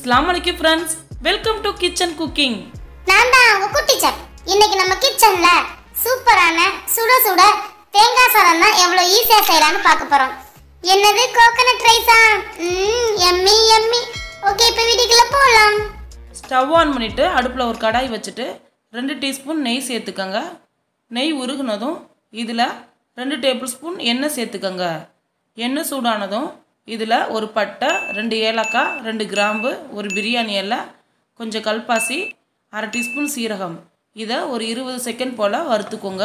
அஸ்லாம் வலைக்கும் friends welcome to kitchen cooking நான் தான் உங்க குட்டி செஃப் இன்னைக்கு நம்ம கிச்சன்ல சூப்பரான சுட சுட தேங்காய் சாதம் தான் எவ்வளவு ஈஸியா செய்யலாம்னு பார்க்க போறோம் என்னது கோகனட் ரைஸா ம் எம்மி எம்மி ஓகே இப்போ வீட்டுக்குள்ள போலாம் ஸ்டவ் ஆன் பண்ணிவிட்டு அடுப்பில் ஒரு கடாய் வச்சுட்டு ரெண்டு டீஸ்பூன் நெய் சேர்த்துக்கங்க நெய் உருகுனதும் இதில் ரெண்டு டேபிள் ஸ்பூன் எண்ணெய் சேர்த்துக்கங்க எண்ணெய் சூடானதும் இதில் ஒரு பட்டை ரெண்டு ஏலக்காய் ரெண்டு கிராம்பு ஒரு பிரியாணி இலை கொஞ்சம் கல்பாசி அரை டீஸ்பூன் சீரகம் இதை ஒரு இருபது செகண்ட் போல் வறுத்துக்கோங்க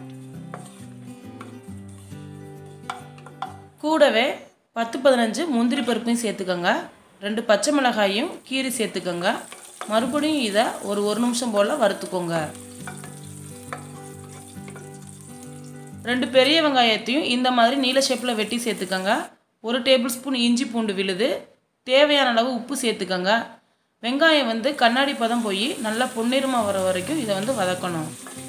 கூடவே பத்து பதினஞ்சு முந்திரி பருப்பையும் சேர்த்துக்கோங்க ரெண்டு பச்சை மிளகாயும் கீரி சேர்த்துக்கோங்க மறுபடியும் இதை ஒரு ஒரு நிமிஷம் போல் வறுத்துக்கோங்க ரெண்டு பெரிய வெங்காயத்தையும் இந்த மாதிரி நீல ஷேப்பில் வெட்டி சேர்த்துக்கோங்க ஒரு டேபிள் ஸ்பூன் இஞ்சி பூண்டு விழுது தேவையான அளவு உப்பு சேர்த்துக்கோங்க வெங்காயம் வந்து கண்ணாடி பதம் போய் நல்லா பொன்னிறமாக வர வரைக்கும் இதை வந்து வதக்கணும்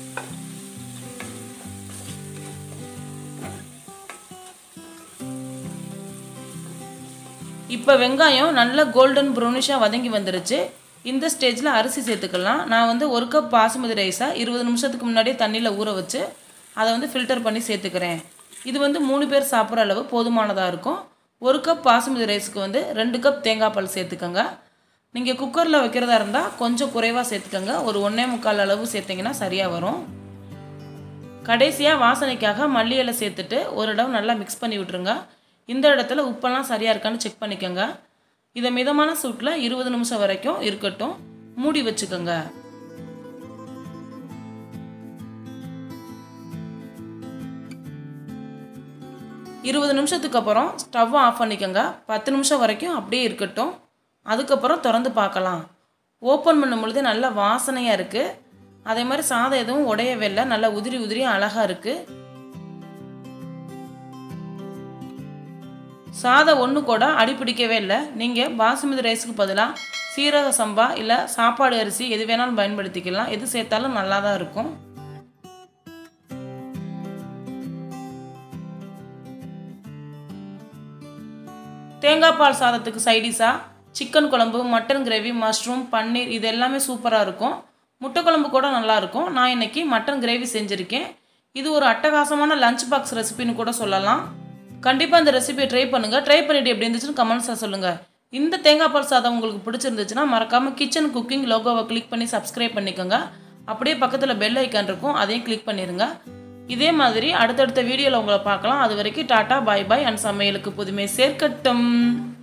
இப்போ வெங்காயம் நல்ல கோல்டன் ப்ரௌனிஷாக வதங்கி வந்துருச்சு இந்த ஸ்டேஜில் அரிசி சேர்த்துக்கலாம் நான் வந்து ஒரு கப் பாசுமதி ரைஸை இருபது நிமிஷத்துக்கு முன்னாடியே தண்ணியில் ஊற வச்சு அதை வந்து ஃபில்டர் பண்ணி சேர்த்துக்கிறேன் இது வந்து மூணு பேர் சாப்பிட்ற அளவு போதுமானதாக இருக்கும் ஒரு கப் பாசுமதி ரைஸுக்கு வந்து ரெண்டு கப் தேங்காய் பால் சேர்த்துக்கோங்க நீங்கள் குக்கரில் வைக்கிறதா இருந்தால் கொஞ்சம் குறைவாக சேர்த்துக்கோங்க ஒரு ஒன்றே முக்கால் அளவு சேர்த்திங்கன்னா சரியாக வரும் கடைசியாக வாசனைக்காக மல்லி இலை சேர்த்துட்டு ஒரு இடம் நல்லா மிக்ஸ் பண்ணி விட்ருங்க இந்த இடத்துல உப்பெல்லாம் சரியாக இருக்கான்னு செக் பண்ணிக்கோங்க இதை மிதமான சூட்டில் இருபது நிமிஷம் வரைக்கும் இருக்கட்டும் மூடி வச்சுக்கோங்க இருபது நிமிஷத்துக்கு அப்புறம் ஸ்டவ்வை ஆஃப் பண்ணிக்கோங்க பத்து நிமிஷம் வரைக்கும் அப்படியே இருக்கட்டும் அதுக்கப்புறம் திறந்து பார்க்கலாம் ஓப்பன் பண்ணும் பொழுது நல்ல வாசனையாக இருக்குது அதே மாதிரி சாதம் எதுவும் உடையவே இல்லை நல்லா உதிரி உதிரியும் அழகாக இருக்குது சாதம் ஒன்று கூட அடிப்பிடிக்கவே இல்லை நீங்கள் பாசுமதி ரைஸுக்கு பதிலாக சீரக சம்பா இல்லை சாப்பாடு அரிசி எது வேணாலும் பயன்படுத்திக்கலாம் எது சேர்த்தாலும் நல்லா தான் இருக்கும் தேங்காய் பால் சாதத்துக்கு சைடிஷாக சிக்கன் குழம்பு மட்டன் கிரேவி மஷ்ரூம் பன்னீர் இது எல்லாமே சூப்பராக இருக்கும் முட்டை குழம்பு கூட நல்லா இருக்கும் நான் இன்னைக்கு மட்டன் கிரேவி செஞ்சுருக்கேன் இது ஒரு அட்டகாசமான லஞ்ச் பாக்ஸ் ரெசிபின்னு கூட சொல்லலாம் கண்டிப்பாக இந்த ரெசிபியை ட்ரை பண்ணுங்கள் ட்ரை பண்ணிவிட்டு எப்படி இருந்துச்சுன்னு கமெண்ட்ஸாக சொல்லுங்கள் இந்த தேங்காய் பால் சாதம் உங்களுக்கு பிடிச்சிருந்துச்சுன்னா மறக்காமல் கிச்சன் குக்கிங் லோகோவை கிளிக் பண்ணி சப்ஸ்கிரைப் பண்ணிக்கோங்க அப்படியே பக்கத்தில் பெல் ஐக்கான் இருக்கும் அதையும் கிளிக் பண்ணிடுங்க இதே மாதிரி அடுத்தடுத்த வீடியோவில் உங்களை பார்க்கலாம் அது வரைக்கும் டாட்டா பாய் பாய் அண்ட் சமையலுக்கு புதுமை சேர்க்கட்டும்